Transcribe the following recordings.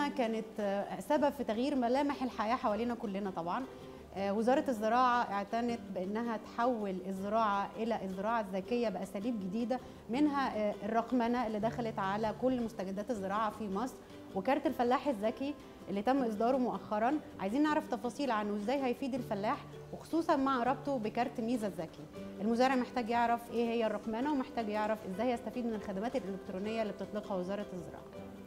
كانت آه، سبب في تغيير ملامح الحياه حوالينا كلنا طبعا آه، وزاره الزراعه اعتنت بانها تحول الزراعه الى الزراعه الذكيه باساليب جديده منها آه، الرقمنه اللي دخلت على كل مستجدات الزراعه في مصر وكارت الفلاح الذكي اللي تم اصداره مؤخرا عايزين نعرف تفاصيل عنه ازاي هيفيد الفلاح وخصوصا مع ربطه بكارت ميزه الذكي المزارع محتاج يعرف ايه هي الرقمنه ومحتاج يعرف ازاي يستفيد من الخدمات الالكترونيه اللي بتطلقها وزاره الزراعه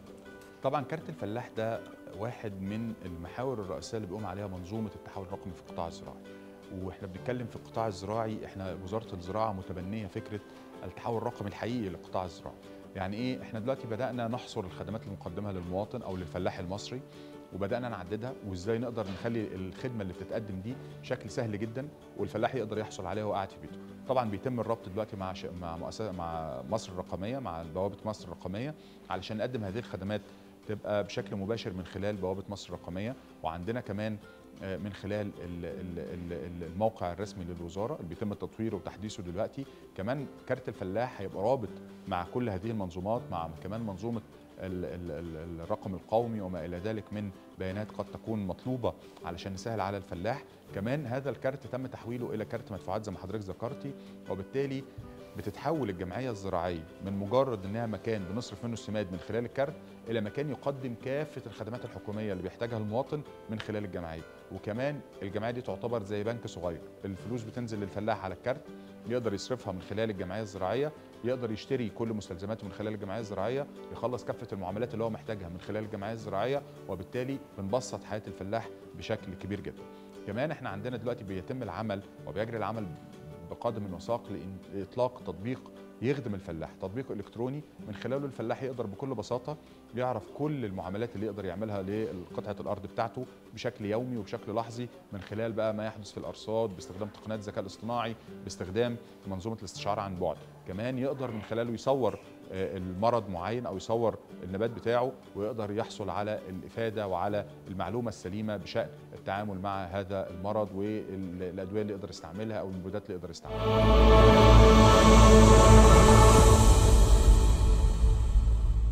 طبعا كارت الفلاح ده واحد من المحاور الرئيسيه اللي بيقوم عليها منظومه التحول الرقمي في القطاع الزراعي واحنا بنتكلم في القطاع الزراعي احنا وزاره الزراعه متبنيه فكره التحول الرقمي الحقيقي للقطاع الزراعي يعني ايه احنا دلوقتي بدانا نحصر الخدمات المقدمه للمواطن او للفلاح المصري وبدانا نعددها وازاي نقدر نخلي الخدمه اللي بتتقدم دي شكل سهل جدا والفلاح يقدر يحصل عليها وهو قاعد في بيته طبعا بيتم الربط دلوقتي مع ش... مع مؤسسه مع مصر الرقميه مع بوابه مصر الرقميه علشان نقدم هذه الخدمات تبقى بشكل مباشر من خلال بوابه مصر الرقميه وعندنا كمان آه، من خلال ال- ال- ال- ال- الموقع الرسمي للوزاره اللي بيتم تطويره وتحديثه دلوقتي كمان كارت الفلاح هيبقى رابط مع كل هذه المنظومات مع كمان منظومه ال- ال- ال- الرقم القومي وما الى ذلك من بيانات قد تكون مطلوبه علشان نسهل على الفلاح كمان هذا الكارت تم تحويله الى كارت مدفوعات زي ما حضرتك ذكرتي وبالتالي بتتحول الجمعيه الزراعيه من مجرد انها مكان بنصرف منه السماد من خلال الكارت الى مكان يقدم كافه الخدمات الحكوميه اللي بيحتاجها المواطن من خلال الجمعيه وكمان الجمعيه دي تعتبر زي بنك صغير الفلوس بتنزل للفلاح على الكارت يقدر يصرفها من خلال الجمعيه الزراعيه يقدر يشتري كل مستلزماته من خلال الجمعيه الزراعيه يخلص كافه المعاملات اللي هو محتاجها من خلال الجمعيه الزراعيه وبالتالي بنبسط حياه الفلاح بشكل كبير جدا كمان احنا عندنا دلوقتي بيتم العمل وبيجري العمل بقدم وساق لاطلاق تطبيق يخدم الفلاح تطبيق الكتروني من خلاله الفلاح يقدر بكل بساطه يعرف كل المعاملات اللي يقدر يعملها لقطعه الارض بتاعته بشكل يومي وبشكل لحظي من خلال بقى ما يحدث في الارصاد باستخدام تقنيات الذكاء الاصطناعي باستخدام منظومه الاستشعار عن بعد كمان يقدر من خلاله يصور آه، المرض معين او يصور النبات بتاعه ويقدر يحصل على الافاده وعلى المعلومه السليمه بشان التعامل مع هذا المرض والادويه اللي يقدر يستعملها او المبيدات اللي يقدر يستعملها